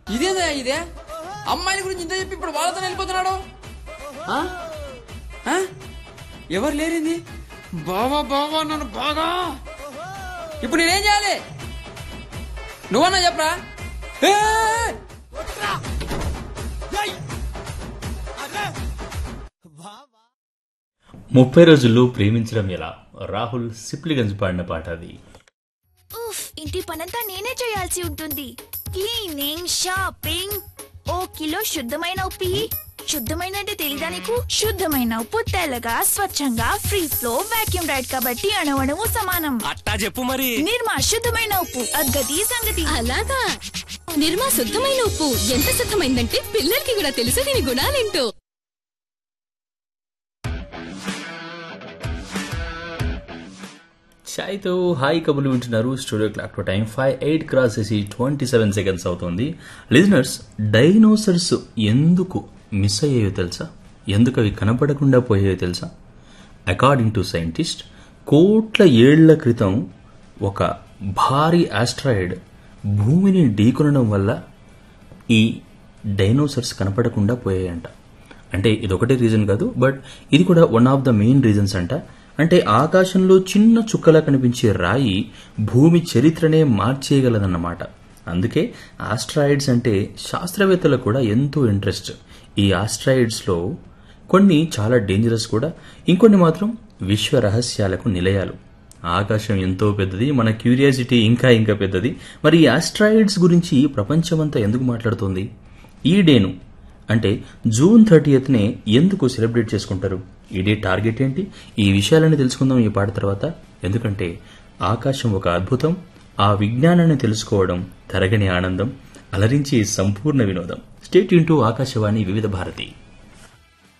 ఇదేందా ఇదే అమ్మాయిల గురించి ఇంత చెప్పి ఇప్పుడు వాళ్ళతో వెళ్ళిపోతున్నాడు ఆ? ఆ? ఎవరు లేరింది బావా బావా నన్ను బాగా ఇప్పుడు నేనేం చేయాలి నువ్వన్నా చెప్పరా ఏ! ముప్పై రోజుల్లో ప్రేమించడం ఎలా రాహుల్ సిప్లిగంజ్ పాడిన పాట అది ఉఫ్ ఇంటి పనంతా నేనే చేయాల్సి ఉంటుంది క్లీనింగ్ షాపింగ్ ఓ కిలో శుద్ధమైన ఉప్పు ఇయ్యి. శుద్ధమైన అంటే తెలీదా నీకు శుద్ధమైన ఉప్పు తెల్లగా స్వచ్ఛంగా ఫ్రీ ఫ్లో వాక్యూమ్ రైడ్ కాబట్టి అణువణువు సమానం అట్టా చెప్పు మరి నిర్మా శుద్ధమైన ఉప్పు అద్గతి సంగతి అలాగా నిర్మా శుద్ధమైన ఉప్పు ఎంత శుద్ధమైందంటే పిల్లలకి కూడా తెలుసు దీని గుణాలేంటో ఛాయ్తో హాయ్ కబులు వింటున్నారు studio clock to time five eight cross చేసి ట్వంటీ సెవెన్ సెకండ్స్ అవుతుంది లిజనర్స్ డైనోసర్స్ ఎందుకు మిస్ అయ్యాయో తెలుసా ఎందుకు అవి కనపడకుండా పోయాయో తెలుసా అకార్డింగ్ టు సైంటిస్ట్ కోట్ల ఏళ్ల క్రితం ఒక భారీ ఆస్ట్రాయిడ్ భూమిని ఢీకొనడం వల్ల ఈ డైనోసర్స్ కనపడకుండా పోయాయంట అంటే ఇదొకటే రీజన్ కాదు బట్ ఇది కూడా one of the main reasons అంట అంటే ఆకాశంలో చిన్న చుక్కలా కనిపించే రాయి భూమి చరిత్రనే మార్చేయగలదన్నమాట అందుకే ఆస్ట్రాయిడ్స్ అంటే శాస్త్రవేత్తలకు కూడా ఎంతో ఇంట్రెస్ట్ ఈ ఆస్ట్రాయిడ్స్లో కొన్ని చాలా డేంజరస్ కూడా ఇంకొన్ని మాత్రం విశ్వ రహస్యాలకు నిలయాలు ఆకాశం ఎంతో పెద్దది మన క్యూరియాసిటీ ఇంకా ఇంకా పెద్దది మరి ఈ ఆస్ట్రాయిడ్స్ గురించి ప్రపంచమంతా ఎందుకు మాట్లాడుతోంది ఈ డేను అంటే జూన్ థర్టీయత్నే ఎందుకు సెలబ్రేట్ చేసుకుంటారు ఈ డే టార్గెట్ ఏంటి ఈ విషయాలని తెలుసుకుందాం ఈ పాట తర్వాత ఎందుకంటే ఆకాశం ఒక అద్భుతం ఆ విజ్ఞానాన్ని తెలుసుకోవడం తరగని ఆనందం అలరించి సంపూర్ణ వినోదం స్టేట్ ఇంటూ ఆకాశవాణి వివిధ భారతి